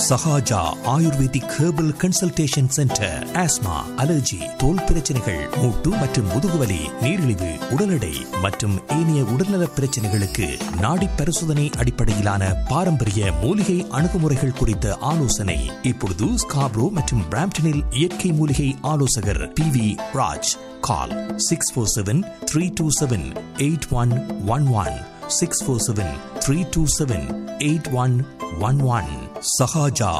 Sahaja ayurvedic herbal consultation centre asthma allergy தோல் பிரச்சனைகள் மூட்டு மற்றும் முதுகுவலி நீரிழிவு உடல் எடை மற்றும் ஏனைய உடல்நல பிரச்சனைகளுக்கு நாடி பரிசோதனை அடிப்படையிலான பாரம்பரிய மூலிகை அணுகுமுறைகள் குறித்த ஆலோசனை இப்பொழுது ஸ்காப்ரோ மற்றும் பிராம்டனில் இயற்கை மூலிகை ஆலோசகர் P V Raj call six four seven three two seven eight one one one six four seven three two seven eight one one one Sahaja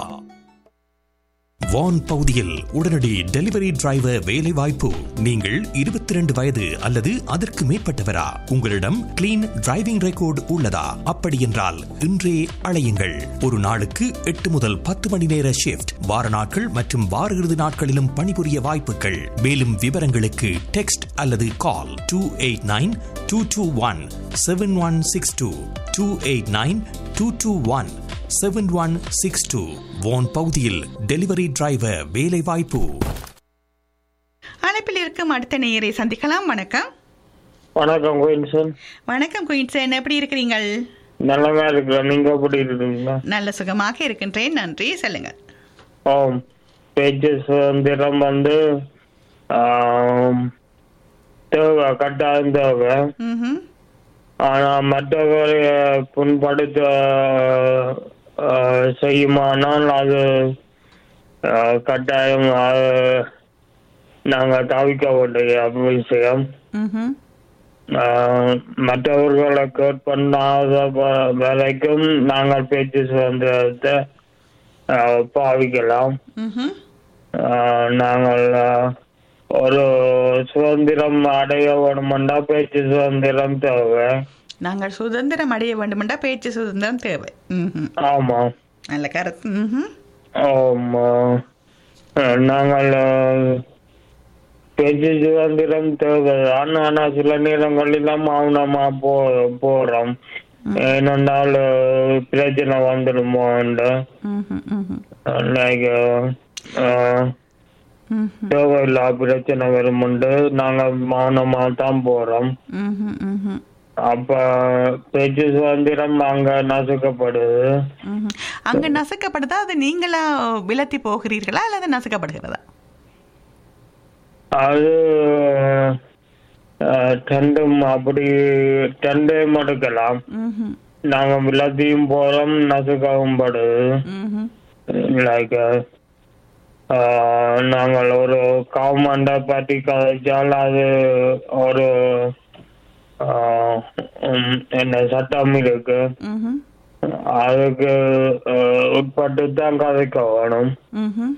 Vaughan பகுதியில் உடனடி டெலிவரி டிரைவர் வேலை வாய்ப்பு நீங்கள் இருபத்தி ரெண்டு வயது அல்லது அதற்கு மேற்பட்டவரா உங்களிடம் கிளீன் டிரைவிங் ரெக்கார்டு உள்ளதா அப்படி என்றால் இன்றே அழையுங்கள் ஒரு நாளுக்கு எட்டு முதல் பத்து மணி நேர ஷிப்ட் வார நாட்கள் மற்றும் வார இறுதி நாட்களிலும் பணிபுரிய வாய்ப்புகள் மேலும் விவரங்களுக்கு டெக்ஸ்ட் அல்லது call two eight nine two two one seven one six two two eight nine two two one seven one six two Vaughan பகுதியில் டெலிவரி டிரைவர் வேலை வாய்ப்பு அழைப்பில் இருக்கும் அடுத்த நேயரை சந்திக்கலாம் வணக்கம் வணக்கம் குயின்சன் வணக்கம் குயின்சன் எப்படி இருக்கிறீங்கள் நல்லதா இருக்கிறேன் நீங்க எப்படி இருக்கீங்களா நல்ல சுகமாக இருக்கின்றேன் நன்றி சொல்லுங்க ஆம் பேச்சு சுதந்திரம் வந்து ஆம், தேவை கட்டாயம் தேவை ம்ஹும். ஆனா மற்றவரை புண்படுத்த ஆ, செய்யுமானால் அது ஆ, கட்டாயம் அது நாங்க தவிக்க வேண்டிய விஷயம் ம்ஹும். ஆஹ் மற்றவர்களை கேட் பண்ணாத வ- வரைக்கும் நாங்கள் பேச்சு சுதந்திரத்தை ஆஹ் பாவிக்கலாம் ம்ஹும். ஆஹ் நாங்கள் ஆஹ், ஒரு சுதந்திரம் அடைய வேணுமெண்டா பேச்சு சுதந்திரம் தேவை நாங்கள் சுதந்திரம் அடைய வேண்டுமென்றா பேச்சு சுதந்திரம் தேவை ம்ஹும். ஆமா நல்ல கருத்து ம்ஹும். ஆமா ஆஹ் நாங்கள் ஆஹ், பேச்சு சுதந்திரம் தேவைதான் ஆனா சில நேரங்களில் மௌனமா போ போறோம் ஏனென்றால் ஆஹ், பிரச்சனை வந்துடுமோண்டு ம்ஹும். ம்ஹும். லைக் ம்ஹும். தேவையில்லா பிரச்சனை வருமுண்டு நாங்க மௌனமா தான் போறோம் ம்ஹும். ம்ஹும். அப்ப பேச்சு சுதந்திரம் அங்க நசுக்கப்படுது ம்ஹும். அங்க நசுக்கப்படுதா அது நீங்களா விலத்தி போகிறீர்களா அல்லது நசுக்கப்படுகிறதா அது ஆஹ், ரெண்டும் அப்படி ரெண்டையும் எடுக்கலாம் ம்ஹும். நாங்க விலத்தியும் போறோம் நசுக்கவும் படுது ம்ஹும். லைக் நாங்கள் ஒரு கவர்மெண்ட பற்றி கதைச்சால் அது ஒரு ஆஹ், உம், என்ன சட்டம் இருக்கு ம்ஹும். அதுக்கு ஆஹ், உட்பட்டு தான் கதைக்க வேணும் ம்ஹும்.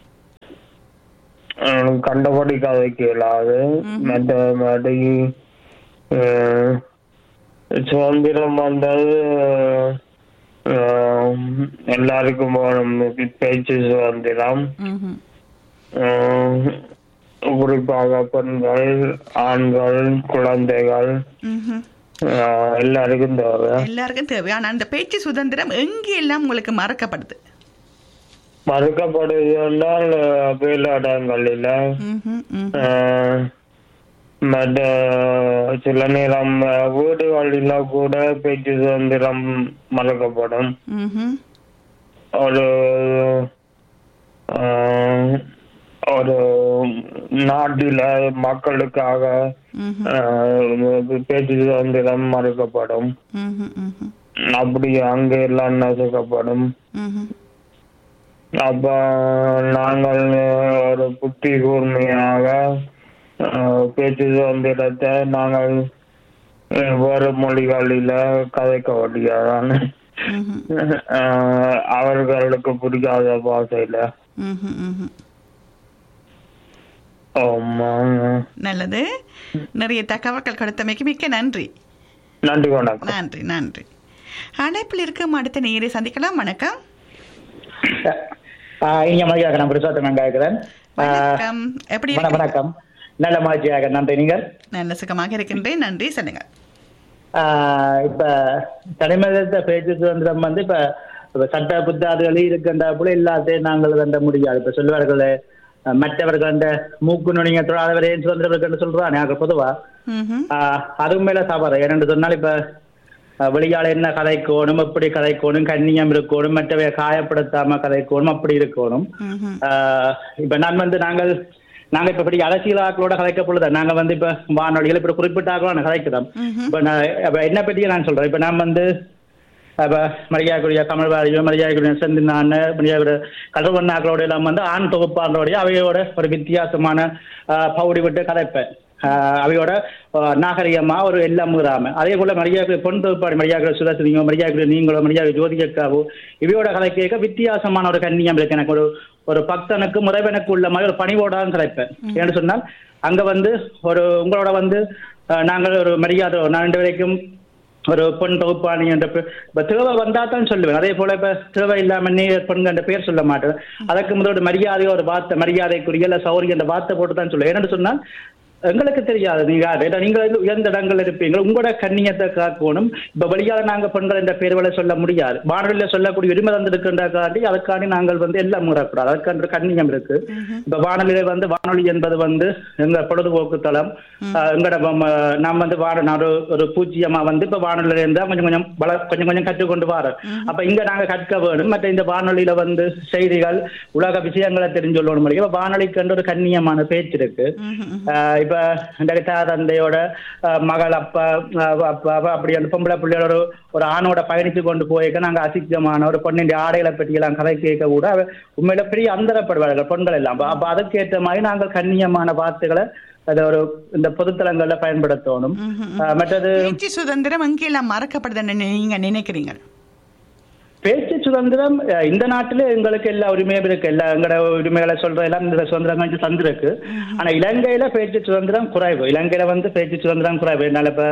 ஆஹ், கண்டபடி கதைக்க இயலாது மற்ற மாதிரி ஆஹ், சுதந்திரம் வந்தது ஆஹ், எல்லாருக்கும் வேணும் பேச்சு சுதந்திரம் ம்ஹும். ஆஹ், குறிப்பாக பெண்கள் ஆண்கள் குழந்தைகள் ம்ஹும். ஆஹ், எல்லாருக்கும் தேவை எல்லாருக்கும் தேவை ஆனா அந்த பேச்சு சுதந்திரம் எங்கே எல்லாம் உங்களுக்கு மறக்கப்படுது மறுக்கப்படுது என்றால் வேலையிடங்களில் ம்ஹும், ம்ஹும். ஆஹ், மற்ற சில நேரம் வீடுகளில் கூட பேச்சு சுதந்திரம் மறுக்கப்படும் ம்ஹும். ஒரு ஆஹ், ஒரு நாட்டில மக்களுக்காக ம்ஹும். ஆஹ், பேச்சு சுதந்திரம் மறுக்கப்படும் ம்ஹும், ம்ஹும். அப்படி அங்க எல்லாம் நசுக்கப்படும் ம்ஹும். அப்ப நாங்கள் ஒரு புத்தி கூர்மையாக ஆஹ், பேச்சு சுதந்திரத்தை நாங்கள் ஆஹ், வேறு மொழிகளில கதைக்க வேண்டியதான் ம்ஹும். ஆஹ், அவர்களுக்கு பிடிக்காத பாஷையில ம்ஹும், ம்ஹும். ஆமா நல்லது நிறைய தகவல்கள் கொடுத்தமைக்கு மிக்க நன்றி நன்றி வணக்கம் நன்றி நன்றி அழைப்பில் இருக்கும் அடுத்த நேரை சந்திக்கலாம் வணக்கம் ஆஹ் இனிய மதியாக நான் புருஷோத்தமன் கேட்கிறேன் வணக்கம் எப்படி வணக்கம் இருக்கு வணக்கம் நல்ல மகிழ்ச்சியாக நன்றி நீங்கள் நல்ல சுகமாக இருக்கின்றேன் நன்றி சொல்லுங்க ஆஹ் இப்ப தனிமனித பேச்சு சுதந்திரம் வந்து இப்ப இப்ப சட்ட புத்தாதுகளி இருக்கின்ற போல எல்லாத்தையும் நாங்கள் கண்ட முடியாது இப்ப சொல்லுவார்கள் அஹ், மற்றவர்கள் அந்த மூக்கு நுனிங்க தொழாதவரே சுதந்திரம் இருக்குன்னு சொல்றாங்க பொதுவா ம்ஹும். ஆஹ் அதுவும் மேல தவறு ஏனென்று சொன்னால் இப்ப அஹ், வெளியால என்ன கதைக்கோணும் எப்படி கதைக்கோணும் கண்ணியம் இருக்கணும் மற்றவை காயப்படுத்தாம கதைக்கோணும் அப்படி இருக்கணும் ம்ஹும். ஆஹ் இப்ப நான் வந்து நாங்கள் நாங்க இப்ப இப்படி அரசியலாக்களோட கதைக்க பொழுது நாங்க வந்து இப்ப வானொலிகள் இப்ப குறிப்பிட்ட ஆக்களோட கதைக்கிறோம் இப்ப நான் இப்ப என்ன பற்றி நான் சொல்றேன் இப்ப நான் வந்து அப்ப மரியாதைக்குரிய தமிழ் வாரியோ மரியாதைக்குரிய செந்து நான் மரியாதைக்குரிய கடவுண்ணாக்களோட எல்லாம் வந்து ஆண் தொகுப்பாளரோடைய அவையோட ஒரு வித்தியாசமான ஆஹ், பவுடி விட்டு கதைப்பேன் ஆஹ், அவையோட ஆஹ், நாகரிகமா ஒரு எல்லாம் முறாம அதே போல மரியாதை பொன் தொகுப்பாடு மரியாதை சுதர்சினியோ மரியாதை நீங்களோ மரியாதை ஜோதிகாவோ இவையோட கதை கேட்க வித்தியாசமான ஒரு கண்ணியம் இருக்கு எனக்கு ஒரு ஒரு பக்தனுக்கு முறைவனுக்கு உள்ள மாதிரி ஒரு பணிவோட தான் கதைப்பேன் ஏன்னு சொன்னால் அங்க வந்து ஒரு உங்களோட வந்து ஆஹ், நாங்கள் ஒரு மரியாதை நான் ரெண்டு வரைக்கும் ஒரு பெண் தொகுப்பாணி என்ற பே- இப்ப தேவை வந்தா தான் சொல்லுவேன் அதே போல இப்ப தேவை இல்லாம நீ பெண் என்ற பேர் சொல்ல மாட்டேன் அதற்கு முதல் மரியாதை ஒரு வார்த்தை மரியாதைக்குரிய இல்ல சௌரிய என்ற வார்த்தை போட்டு தான் சொல்லுவேன் என்னன்னு சொன்னா எங்களுக்கு தெரியாது நீங்க யாரு. ஏன்னா நீங்க வந்து உயர்ந்த இடங்கள் இருப்பீங்க உங்களோட கண்ணியத்தை காக்கணும் இப்ப வெளியால நாங்க பெண்கள் என்ற பேர்களை சொல்ல முடியாது வானொலியில சொல்லக்கூடிய உரிமை தந்திருக்கின்றக்காண்டி அதுக்காண்டி நாங்கள் வந்து எல்லாம் முறக்கூடாது அதுக்கான ஒரு கண்ணியம் இருக்கு இப்ப வானொலியில வந்து வானொலி என்பது வந்து எங்க பொழுதுபோக்கு தளம் ஆஹ் எங்கட ம- நாம் வந்து வார நான் ஒரு ஒரு பூஜ்ஜியமா வந்து இப்ப வானொலியில இருந்தா கொஞ்சம் கொஞ்சம் வள கொஞ்சம் கொஞ்சம் கற்றுக்கொண்டு வரோம் அப்ப இங்க நாங்க கற்க வேணும் மற்ற இந்த வானொலியில வந்து செய்திகள் உலக விஷயங்களை தெரிஞ்சொள்ளணும் முடியும் இப்ப வானொலிக்கு ஒரு கண்ணியமான பேச்சு இருக்கு ஆஹ் இப்ப லலிதா தந்தையோட ஆஹ் மகள் அப்பா ஆஹ் அப்பா அப்பா அப்படி அந்த பொம்பளை பிள்ளையோட ஒரு ஒரு ஆணோட பயணித்து கொண்டு போயிருக்க நாங்க அசிங்கமான ஒரு பொண்ணின் ஆடைகளை பற்றி எல்லாம் கதை கேட்க கூட அவ உண்மையில பெரிய அந்தரப்படுவார்கள் பெண்கள் எல்லாம் அப்ப- அப்ப அதுக்கேற்ற மாதிரி நாங்கள் கண்ணியமான வார்த்தைகளை அதை ஒரு இந்த பொதுத்தலங்கள்ல பயன்படுத்தணும் ஆஹ் மற்றது பேச்சு சுதந்திரம் எங்கெல்லாம் மறக்கப்படுதுன்னு நீங்க நினைக்கிறீங்க பேச்சு சுதந்திரம் அஹ், இந்த நாட்டில எங்களுக்கு எல்லா உரிமையும் இருக்கு எல்லா எங்களோட உரிமைகளை சொல்ற எல்லாம் இந்த சுதந்திரம் கொஞ்சம் தந்திருக்கு ஆனா இலங்கையில பேச்சு சுதந்திரம் குறைவு இலங்கையில வந்து பேச்சு சுதந்திரம் குறைவு என்னால இப்ப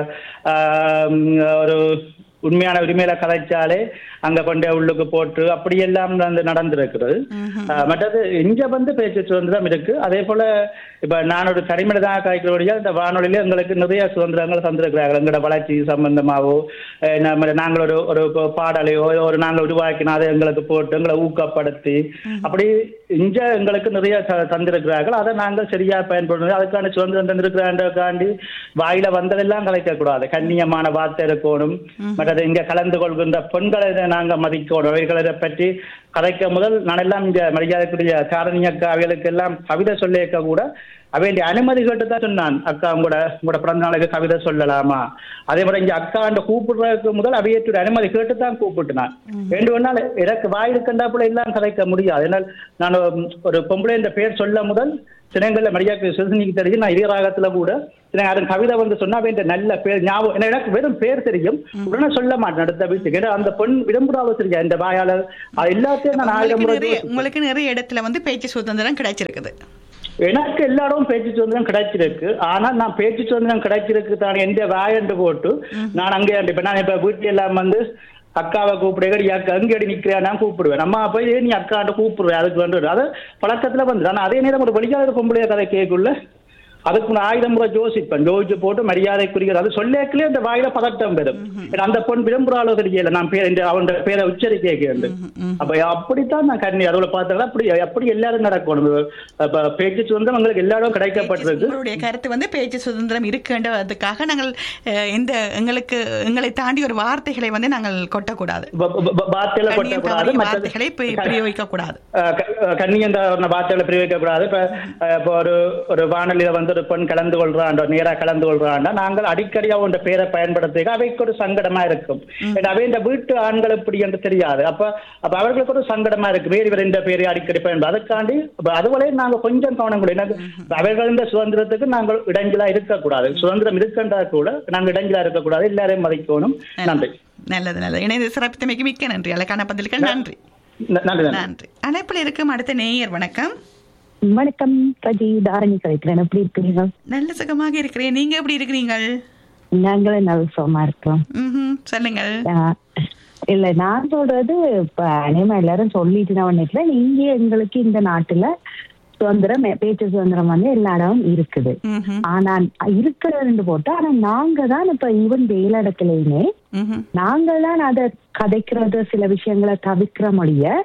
ஆஹ், ஒரு உண்மையான உரிமையில கதைச்சாலே அங்க கொண்டே உள்ளுக்கு போட்டு அப்படியெல்லாம் வந்து நடந்திருக்கிறது ஆஹ், மற்றது இங்க வந்து பேச்சு சுதந்திரம் இருக்கு அதே போல இப்ப நான் ஒரு தனிமனிதாக கதைக்கிறபடியா இந்த வானொலியில எங்களுக்கு நிறைய சுதந்திரங்கள் தந்திருக்கிறார்கள் எங்களோட வளர்ச்சி சம்பந்தமாவோ அஹ் நம்ம நாங்கள் ஒரு ஒரு பாடலையோ ஒரு நாங்கள் உருவாக்கினா அதை எங்களுக்கு போட்டு எங்களை ஊக்கப்படுத்தி அப்படி இங்க எங்களுக்கு நிறைய த- தந்திருக்கிறார்கள் அதை நாங்கள் சரியா பயன்படுத்தணும் அதுக்கான சுதந்திரம் தந்திருக்கிறாண்டி வாயில வந்ததெல்லாம் கலைக்க கூடாது கண்ணியமான வார்த்தை இருக்கணும் மற்றது இங்க கலந்து கொள்கின்ற பெண்களை இதை நாங்க மதிக்கணும் அவைகளை பற்றி கதைக்க முதல் நான் எல்லாம் இங்க மரியாதைக்குரிய காரணி அக்கா அவைகளுக்கு எல்லாம் கவிதை சொல்லியிருக்க கூட அவையுடைய அனுமதி கேட்டு தான் சொன்னான் அக்கா உங்களோட உங்களோட பிறந்த நாளுக்கு கவிதை சொல்லலாமா அதே மாதிரி இங்க அக்கா அந்த கூப்பிடுறதுக்கு முதல் அவையத்துடைய அனுமதி கேட்டு தான் கூப்பிட்டுனான் ரெண்டு ஒன்றால் எனக்கு வாயில் கண்டாப்புல எல்லாம் கதைக்க முடியாது ஏன்னால் நான் ஒரு பொம்பளை என்ற பேர் சொல்ல முதல் சினங்கள்ல மரியாதை சிறுசனிக்கு தெரியும் நான் இதே ராகத்துல கூட சில அதன் கவிதை வந்து சொன்னா அவன் நல்ல பேர் ஞாபகம் ஏன்னா எனக்கு வெறும் பேர் தெரியும் உடனே சொல்ல மாட்டேன் அடுத்த வீட்டுக்கு ஏன்னா அந்த பெண் விடம்புறாவ தெரியா இந்த வாயாளர் அது எல்லாத்தையும் நான் ஆயிரம் உங்களுக்கு முறை நிறைய யோசிப்பேன். உங்களுக்கு நிறைய இடத்துல வந்து பேச்சு சுதந்திரம் கிடைச்சிருக்குது எனக்கு எல்லாரும் பேச்சு சுதந்திரம் கிடைச்சிருக்கு ஆனா நான் பேச்சு சுதந்திரம் கிடைச்சிருக்கு தான் எந்த வாயண்டு போட்டு நான் அங்கே இப்ப நான் இப்ப வீட்டுல எல்லாம் வந்து அக்காவை கூப்பிடுவேன் அக்கா அங்கடி நிக்கிறேன் நான் கூப்பிடுவேன் அம்மா போய் ஏன் நீ அக்காண்ட கூப்பிடுவேன் அதுக்கு வந்து அது பழக்கத்துல வந்து ஆனா அதே நேரம் ஒரு வெளியாளர் பொம்பளைய கதை கேட்குள்ள அதுக்கு நான் ஆயிரம் முறை யோசிப்பேன் யோசிச்சு போட்டு மரியாதைக்குரிய அது சொல்லேக்கலே அந்த வாயில பதட்டம் பெறும் ஏன்னா அந்த பொண்ணு விரும்புறாளோ தெரியல நான் பேர் இந்த அவன் பேரை உச்சரிக்க வேண்டும் அப்ப அப்படித்தான் நான் கண்ணி அதோட பார்த்தா அப்படி அப்படி எல்லாரும் நடக்கணும் அப்ப பேச்சு சுதந்திரம் உங்களுக்கு எல்லாரும் கிடைக்கப்பட்டிருக்கு உங்களுடைய கருத்து வந்து பேச்சு சுதந்திரம் இருக்குன்றதுக்காக நாங்கள் அஹ், எந்த எங்களுக்கு எங்களை தாண்டி ஒரு வார்த்தைகளை வந்து நாங்கள் கொட்டக்கூடாது ப- ப- ப- வார்த்தையில கண்ணியம் கொட்டக்கூடாது தவறிய மற்றது- வார்த்தைகளை பிரி- பிரயோகிக்க கூடாது அஹ் க- அஹ் கண்ணியம் தவறின வார்த்தைகளை பிரயோகிக்க கூடாது இப்ப அஹ் இப்ப ஒரு ஒரு வானொலியில வந்து ஒரு பெண் கலந்து கொள்றாண்டோ நேரா கலந்து கொள்றாண்டா நாங்கள் அடிக்கடி அவன் பேரை பயன்படுத்துக அவைக்கு ஒரு சங்கடமா இருக்கும் ஏன்னா அவை இந்த வீட்டு ஆண்கள் எப்படி என்று தெரியாது அப்ப அப்ப அவர்களுக்கு ஒரு சங்கடமா இருக்கு வேறு வேறு இந்த பேரை அடிக்கடி பயன்படு அதுக்காண்டி அப்ப அதுவரை நாங்க கொஞ்சம் கவனம் கூட எனக்கு அவர்கள் இந்த சுதந்திரத்துக்கு நாங்கள் இடைஞ்சலா இருக்கக்கூடாது சுதந்திரம் இருக்கின்றா கூட நாங்கள் இடைஞ்சலா இருக்கக்கூடாது எல்லாரையும் மதிக்கணும் நன்றி நல்லது நல்லது இணைந்து சிறப்பித்தமைக்கு மிக்க நன்றி அழகான பதில்கள் நன்றி ந- நன்றி நன்றி நன்றி அழைப்பில் இருக்கும் அடுத்த நேயர் வணக்கம் வணக்கம் ரஜி தாரணி கழிக்கிறேன் எப்படி இருக்கிறீங்க நல்ல சுகமாக இருக்கிறேன் நீங்க எப்படி இருக்கிறீங்கள் நாங்களும் நல்ல சுகமா இருக்கோம் ம்ஹும். சொல்லுங்கள் ஆஹ் இல்ல நான் சொல்றது இப்ப அனைமா எல்லாரும் சொல்லிட்டு நான் நினைக்கல இங்க எங்களுக்கு இந்த நாட்டுல சுதந்திரம் பேச்சு சுதந்திரம் வந்து எல்லா இடமும் இருக்குது ம்ஹும். ஆனா இருக்கிறது போட்டு ஆனா நாங்க தான் இப்ப ஈவன் வெயில் இடத்துலயுமே ம்ஹும். நாங்க தான் அதை கதைக்கிறது சில விஷயங்களை தவிர்க்கிற மொழிய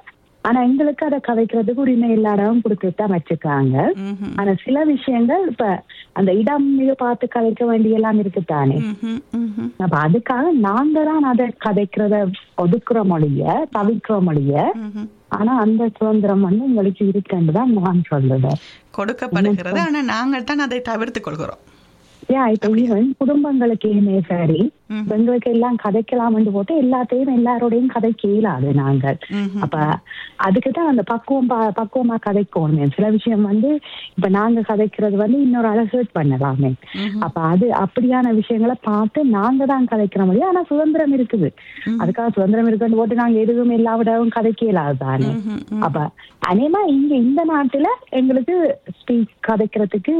ஆனா எங்களுக்கு அதை கதைக்கிறதுக்கு உரிமை எல்லா இடமும் கொடுத்துட்டு தான் வச்சிருக்காங்க ம்ஹும். ஆனா சில விஷயங்கள் இப்ப அந்த இடம் இது பார்த்து கதைக்க வேண்டிய எல்லாம் இருக்குதானே ம்ஹும். ம்ஹும். அப்ப அதுக்காக நாங்க தான் அதை கதைக்கிறத ஒதுக்குற மொழிய தவிர்க்கிற மொழிய ம்ஹும். ஆனா அந்த சுதந்திரம் வந்து உங்களுக்கு இருக்குன்னு தான் நான் சொல்லுவேன் கொடுக்கப்படுகிறது ஆனா நாங்கள் தான் அதை தவிர்த்துக் கொள்கிறோம் ஏன் இப்ப ஈவன் குடும்பங்களுக்குமே சரி ம். இப்ப எங்களுக்கு எல்லாம் கதைக்கலாம்னு போட்டு எல்லாத்தையும் எல்லாரோடையும் கதைக்க இயலாது நாங்கள் ம்ஹும். அப்ப அதுக்குதான் அந்த பக்குவம் பா- பக்குவமா கதைக்கணும் சில விஷயம் வந்து இப்ப நாங்க கதைக்கிறது வந்து இன்னொரு ஆளை ஹர்ட் பண்ணலாமே ம்ஹும். அப்ப அது அப்படியான விஷயங்களை பார்த்து நாங்க தான் கதைக்கிற முடியும் ஆனா சுதந்திரம் இருக்குது அதுக்காக சுதந்திரம் இருக்குன்னு போட்டு நாங்க எதுவும் எல்லா விடவும் கதைக்க இயலாது தானே ம்ஹும். ம். அப்ப அநேகமா இங்க இந்த நாட்டுல எங்களுக்கு ஸ்பீச் கதைக்கிறதுக்கு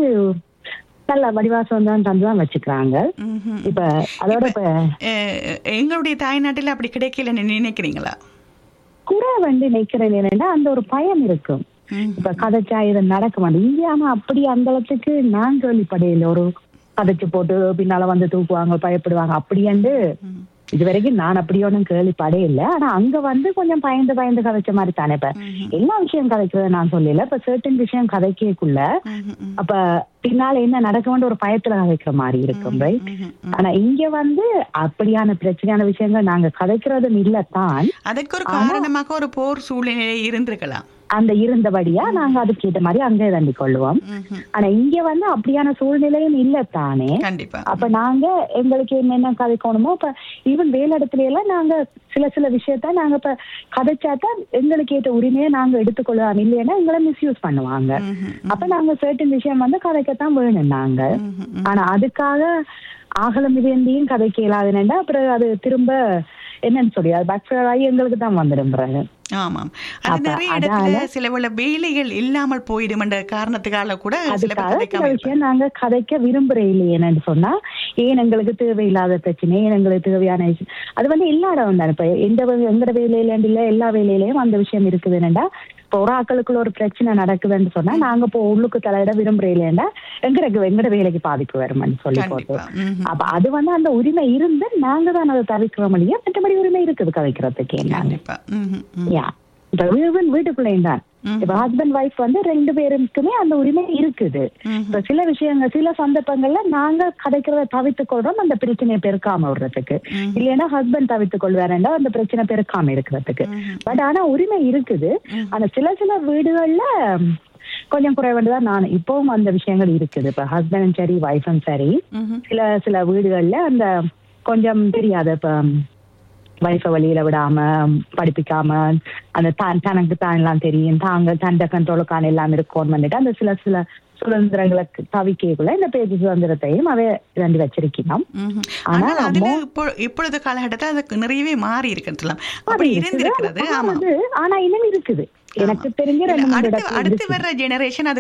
நல்ல வடிவா சுதந்திரம் தந்துதான் வச்சுக்கிறாங்க ம்ஹும். இப்ப அதோட இப்ப அஹ், எங்களுடைய தாய்நாட்டில் அப்படி கிடைக்கலன்னு நினைக்கிறீங்களா குறை வந்து நிக்கிறேன் என்னன்னா அந்த ஒரு பயம் இருக்கும் ம். இப்ப கதைச்சா இது நடக்க மாட்டேன் இங்க ஆனா அப்படி அந்த அளவுக்கு நான் கேள்விப்படையில ஒரு கதைச்சு போட்டு பின்னால வந்து தூக்குவாங்க பயப்படுவாங்க அப்படியாண்டு இது வரைக்கும் நான் அப்படி ஒன்றும் கேள்விப்படே இல்லை ஆனா அங்க வந்து கொஞ்சம் பயந்து பயந்து கதைச்ச மாதிரி தானே இப்ப எல்லா விஷயம் கதைக்கிறத நான் சொல்லல இப்ப சர்டன் விஷயம் கதைக்கக்குள்ள ம்ஹும். ம். அப்ப பின்னால என்ன நடக்கும்னு ஒரு பயத்துல கதைக்கிற மாதிரி இருக்கும் ரைட் ம்ஹும். ஆனா இங்க வந்து அப்படியான பிரச்சனையான விஷயங்கள் நாங்க கதைக்கிறதும் இல்லத்தான் அதற்கு ஒரு காரணமாக ஒரு போர் சூழ்நிலை இருந்திருக்கலாம் அந்த இருந்தபடியா நாங்க அதுக்கு ஏற்ற மாதிரி அங்கே தண்டி கொள்ளுவோம் ம்ஹும். ஆனா இங்க வந்து அப்படியான சூழ்நிலையும் இல்லத்தானே கண்டிப்பா அப்ப நாங்க எங்களுக்கு என்னென்ன கதைக்கணுமோ இப்ப ஈவன் வேலிடத்துல எல்லாம் நாங்க சில சில விஷயத்த நாங்க இப்ப கதைச்சாதான் எங்களுக்கு ஏற்ற உரிமையை நாங்க எடுத்துக்கொள்ளலாம் இல்லைன்னா எங்களை மிஸ்யூஸ் பண்ணுவாங்க ம்ஹும். அப்ப நாங்க சர்டன் விஷயம் வந்து கதைக்கத்தான் வேணும் நாங்க ம்ஹும். ஆனா அதுக்காக ஆகலம் இதேந்தியும் கதைக்க இயலாதுன்னா அப்புறம் அது திரும்ப என்னன்னு சொல்லி அது பேக்ஃபயர் ஆகி எங்களுக்கு தான் வந்துடும் பிறகு ஆமாம் அது அப்ப நிறைய இடத்துல அதால- சில உள்ள வேலைகள் இல்லாமல் போயிடும் என்ற காரணத்துக்கால கூட சில பேர் அதுக்காக சில கதைக்காம இருப்பாங்க. விஷயம் நாங்க கதைக்க விரும்புறே இல்லையேன்னு சொன்னா ஏன் எங்களுக்கு தேவையில்லாத பிரச்சனை ஏன் எங்களுக்கு தேவையான விஷயம் அது வந்து எல்லா இடம் தானே இப்ப எந்த வே- எங்கட வேலையில இல்ல எல்லா வேலையிலயும் அந்த விஷயம் இருக்குதுன்னா இப்ப ஒரு ஆக்களுக்குள்ள ஒரு பிரச்சனை நடக்குதுன்னு சொன்னா நாங்க இப்போ உள்ளுக்கு தலையிட விரும்புறே இல்லையா எங்களுக்கு எங்கட வேலைக்கு பாதிப்பு வருமான்னு சொல்லி போட்டு கண்டிப்பா ம்ஹும். அப்ப அது வந்து அந்த உரிமை இருந்து நாங்க தான் அதை தவிர்க்கிறோம் இல்லையா மற்றபடி உரிமை இருக்குது கதைக்கிறதுக்கு என்னங்க கண்டிப்பா ம்ஹும். ம். யா இப்ப வீவன் வீட்டுக்குள்ளேயும் தான் ம். இப்ப ஹஸ்பண்ட் ஒய்ஃப் வந்து ரெண்டு பேருக்குமே அந்த உரிமை இருக்குது ம்ஹும். இப்ப சில விஷயங்கள் சில சந்தர்ப்பங்கள்ல நாங்க கதைக்கிறத தவிர்த்து கொள்றோம் அந்த பிரச்சனையை பெருக்காம விடுறதுக்கு ம்ஹும். இல்லைன்னா ஹஸ்பண்ட் தவிர்த்து கொள்வாருண்டா அந்த பிரச்சனை பெருக்காம இருக்கிறதுக்கு ம்ஹும். பட் ஆனா உரிமை இருக்குது ம்ஹும். ஆனா சில சில வீடுகள்ல ம், கொஞ்சம் குறைவாண்டுதான் நான் இப்பவும் அந்த விஷயங்கள் இருக்குது இப்ப ஹஸ்பண்டும் சரி ஒய்ஃபும் சரி ம்ஹும். சில சில வீடுகள்ல அந்த கொஞ்சம் தெரியாத இப்ப வைஃபை வழியில விடாம படிப்பிக்காம அந்த தான் தனக்கு தான் எல்லாம் தெரியும் தாங்க தண்ட கண்ட்ரோலுக்கான எல்லாம் இருக்கும் வந்துட்டு அந்த சில சில சுதந்திரங்களுக்கு தவிக்கைக்குள்ள இந்த பேச்சு சுதந்திரத்தையும் அவை ரெண்டு வச்சிருக்கணும் ம்ஹும். ஆனா ஆனால் அதுல மோ- இப்போ இப்பொழுது காலகட்டத்தில் அது நிறையவே மாறி இருக்குன்னு சொல்லலாம் அப்படி இருக்குது. இருந்திருக்கிறது ஆனா ஆமா வந்து ஆனா இன்னும் இருக்குது எனக்கு தெரிஞ்ச இல்ல, ரெண்டு மூணு அடுத்து இடத்துல அடுத்து இருக்குது. வர்ற ஜெனரேஷன் அது